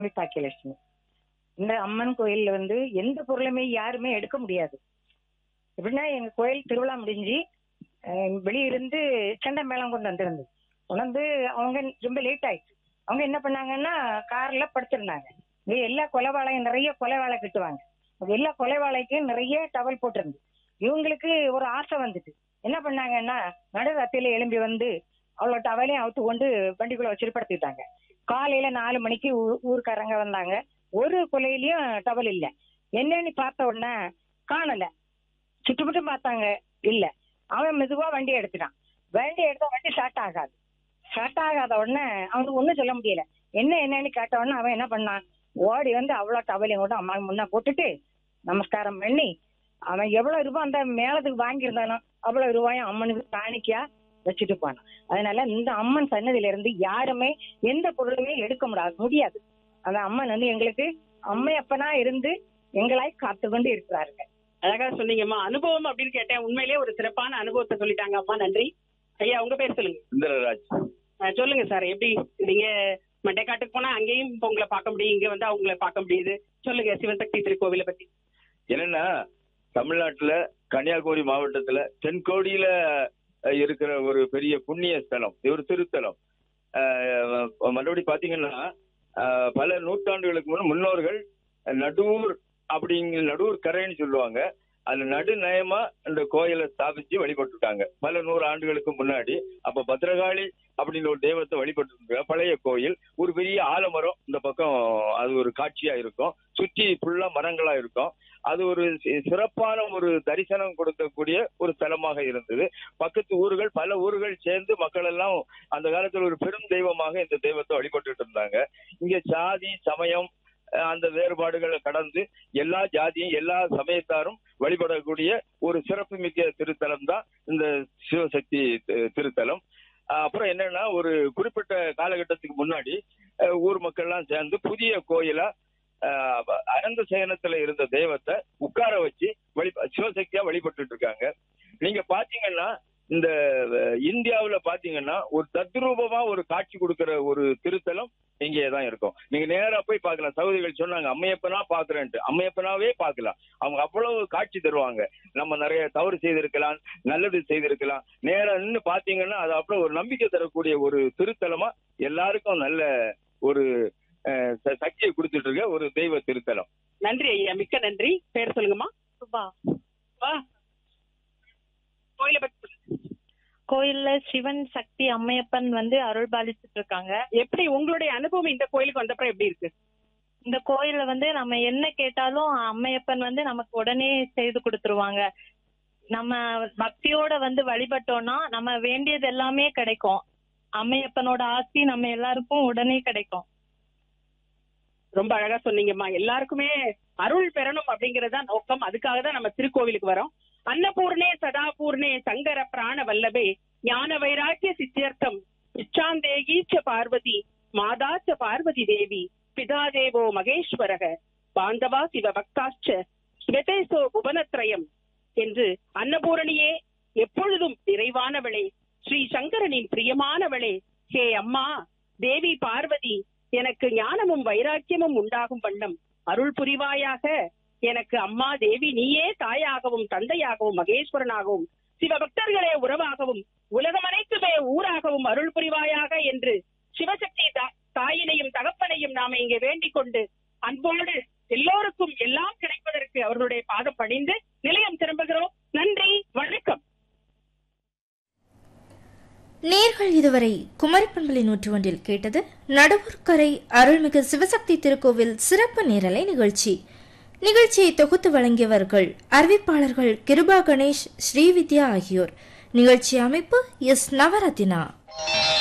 பாக்கியலட்சுமி இந்த அம்மன் கோயில்ல வந்து எந்த பொருளுமே யாருமே எடுக்க முடியாது எப்படின்னா எங்க கோயில் திருவிழா முடிஞ்சு அஹ், வெளியிருந்து சண்டை மேளம் கொண்டு வந்திருந்தது கொண்டு வந்து அவங்க ரொம்ப லேட் ஆயிடுச்சு அவங்க என்ன பண்ணாங்கன்னா கார்ல படுத்திருந்தாங்க இங்க எல்லா கொலைவாளையும் நிறைய கொலைவாளை கட்டுவாங்க அது எல்லா கொலைவாளைக்கும் நிறைய டவல் போட்டிருந்து இவங்களுக்கு ஒரு ஆசை வந்துட்டு என்ன பண்ணாங்கன்னா நடுராத்திரியில எழும்பி வந்து அவ்வளோ டவலையும் அவுத்து கொண்டு வண்டிக்குள்ள வச்சுட்டு படுத்துக்கிட்டாங்க காலையில நாலு மணிக்கு ஊ- ஊர்க்காரங்க வந்தாங்க ஒரு கொலையிலயும் டவல் இல்ல என்னன்னு பார்த்த உடனே காணல சுற்றுமுற்றும் பார்த்தாங்க இல்ல அவன் மெதுவா வண்டி எடுத்துட்டான் வண்டி எடுத்தா வண்டி ஸ்டார்ட் ஆகாது ஸ்டார்ட் ஆகாத உடனே அவனுக்கு ஒண்ணும் சொல்ல முடியல என்ன என்னன்னு கேட்ட உடனே அவன் என்ன பண்ணான் ஓடி வந்து அவ்வளவு டவலையும் கூட அம்மா முன்ன போட்டுட்டு நமஸ்காரம் பண்ணி அவன் எவ்வளவு ரூபாய் அந்த மேளத்துக்கு வாங்கியிருந்தானோ அவ்வளவு ரூபாயும் அம்மனுக்கு காணிக்கையா வச்சுட்டு போனான் அதனால இந்த அம்மன் சன்னதியில இருந்து யாருமே எந்த பொருளுமே எடுக்க முடியாது முடியாது அந்த அம்மன் வந்து எங்களுக்கு அம்மை அப்பனா இருந்து எங்களாய் காத்து கொண்டு இருக்கிறார்கள் அழகா சொன்னீங்கம்மா அனுபவம் அப்படின்னு கேட்டேன் உண்மையிலேயே ஒரு சிறப்பான அனுபவத்தை சொல்லிட்டாங்க அம்மா நன்றி ஐயா உங்க பேர் சொல்லுங்க இந்திரராஜ் அஹ் சொல்லுங்க சார் எப்படி நீங்க மண்டைக்காட்டுக்கு போனா அங்கேயும் இப்ப உங்களை பார்க்க முடியும் இங்க வந்து அவங்கள பார்க்க முடியுது சொல்லுங்க சிவசக்தி திருக்கோவிலை பத்தி என்னன்னா தமிழ்நாட்டுல கன்னியாகுமரி மாவட்டத்துல தென்கோடியில அஹ், இருக்கிற ஒரு பெரிய புண்ணிய ஸ்தலம் இது ஒரு திருத்தலம் அஹ், மறுபடி பாத்தீங்கன்னா அஹ், பல நூற்றாண்டுகளுக்கு முன் முன்னோர்கள் நடுவூர் அப்படிங்கிற நடுவூர் கரைன்னு சொல்லுவாங்க அந்த நடுநயமா இந்த கோயிலை ஸ்தாபிச்சு வழிபட்டுருக்காங்க பல நூறு ஆண்டுகளுக்கு முன்னாடி அப்ப பத்ரகாளி அப்படின்ற ஒரு தெய்வத்தை வழிபட்டு இருக்காங்க பழைய கோயில் ஒரு பெரிய ஆலமரம் இந்த பக்கம் அது ஒரு காட்சியா இருக்கும் சுற்றி ஃபுல்லா மரங்களா இருக்கும் அது ஒரு சி- சிறப்பான ஒரு தரிசனம் கொடுக்கக்கூடிய ஒரு தலமாக இருந்தது பக்கத்து ஊர்கள் பல ஊர்கள் சேர்ந்து மக்கள் எல்லாம் அந்த காலத்துல ஒரு பெரும் தெய்வமாக இந்த தெய்வத்தை வழிபட்டுட்டு இருந்தாங்க இங்க சாதி சமயம் அஹ், அந்த வேறுபாடுகளை கடந்து எல்லா ஜாதியும் எல்லா சமயத்தாரும் வழிபடக்கூடிய ஒரு சிறப்பு மிக்க திருத்தலம் தான் இந்த சிவசக்தி தி- திருத்தலம் அஹ், அப்புறம் என்னன்னா ஒரு குறிப்பிட்ட காலகட்டத்துக்கு முன்னாடி அஹ், ஊர் மக்கள்லாம் சேர்ந்து புதிய கோயிலா ஆஹ் அனந்த சேனத்துல இருந்த தெய்வத்தை உட்கார வச்சு வழி சிவசக்தியா வழிபட்டுட்டு இருக்காங்க நீங்க பாத்தீங்கன்னா இந்த அஹ், இந்தியாவுல பாத்தீங்கன்னா ஒரு தத்ரூபமா ஒரு காட்சி கொடுக்கிற ஒரு திருத்தலம் இங்கே தான் இருக்கும் நீங்க நேரா போய் பார்க்கலாம் சகோதரிகள் சொன்னாங்க அம்மையப்பனா பாக்குறேன்ட்டு அம்மையப்பனாவே பார்க்கலாம் அவங்க அவ்வளவு காட்சி தருவாங்க நம்ம நிறைய தவறு செய்திருக்கலாம் நல்லது செய்திருக்கலாம் நேரா நின்று பாத்தீங்கன்னா அது அப்புறம் ஒரு நம்பிக்கை தரக்கூடிய ஒரு திருத்தலமா எல்லாருக்கும் நல்ல ஒரு அஹ், ச- சக்தியை கொடுத்துட்டு இருக்க ஒரு தெய்வ திருத்தலம் நன்றி ஐயா மிக்க நன்றி பேர் சொல்லுங்கம்மா சுபா வா கோயிலை பத்தி சொல்லுங்க. கோயில்ல சிவன் சக்தி அம்மையப்பன் வந்து அருள் பாலிச்சுட்டு இருக்காங்க எப்படி உங்களுடைய அனுபவம் இந்த கோயிலுக்கு வந்தப்பறம் எப்படி இருக்கு இந்த கோயில்ல வந்து நம்ம என்ன கேட்டாலும் அம்மையப்பன் வந்து நமக்கு உடனே செய்து கொடுத்துருவாங்க நம்ம பக்தியோட வந்து வழிபட்டோம்னா நம்ம வேண்டியது எல்லாமே கிடைக்கும் அம்மையப்பனோட ஆசி நம்ம எல்லாருக்கும் உடனே கிடைக்கும் ரொம்ப அழகா சொன்னீங்கம்மா எல்லாருக்குமே அருள் பெறணும் அப்படிங்கறது தான் நோக்கம் அதுக்காக தான் நம்ம திருக்கோவிலுக்கு வரோம் அன்னபூர்ணே சதாபூர்ணே சங்கர பிராண வல்லபே ஞான வைராக்கிய சித்தியர்த்தம் இச்சாந்தேகீச்ச பார்வதி மாதாச்ச பார்வதி தேவி பிதா தேவோ மகேஸ்வரக பாந்தவா சிவ பக்தாச்ச ஸ்வதேசோ புவனத்ரயம் என்று அன்னபூரணியே எப்பொழுதும் நிறைவானவளே ஸ்ரீ சங்கரனின் பிரியமானவளே ஹே அம்மா தேவி பார்வதி எனக்கு ஞானமும் வைராக்கியமும் உண்டாகும் வண்ணம் அருள் புரிவாயாக எனக்கு அம்மா தேவி நீயே தாயாகவும் தந்தையாகவும் மகேஸ்வரனாகவும் சிவபக்தர்களே உறவாகவும் உலகம் அனைத்துமே ஊராகவும் அருள் புரிவாயாக என்று சிவசக்தி தா- தாயினையும் தகப்பனையும் நாம இங்கே வேண்டிக் கொண்டு அன்போடு எல்லோருக்கும் எல்லாம் கிடைப்பதற்கு அவர்களுடைய பாதம் பணிந்து நிலையம் திரும்புகிறோம் நன்றி வணக்கம் நேர்கள் இதுவரை குமரிப்பண்பலை நூற்று ஒன்றில் கேட்டது நடுவூர்கரை அருள்மிகு சிவசக்தி திருக்கோவில் சிறப்பு நேரலை நிகழ்ச்சி நிகழ்ச்சியை தொகுத்து வழங்கியவர்கள் அறிவிப்பாளர்கள் கிருபா கணேஷ் ஸ்ரீவித்யா ஆகியோர் நிகழ்ச்சி அமைப்பு எஸ் நவரத்தினா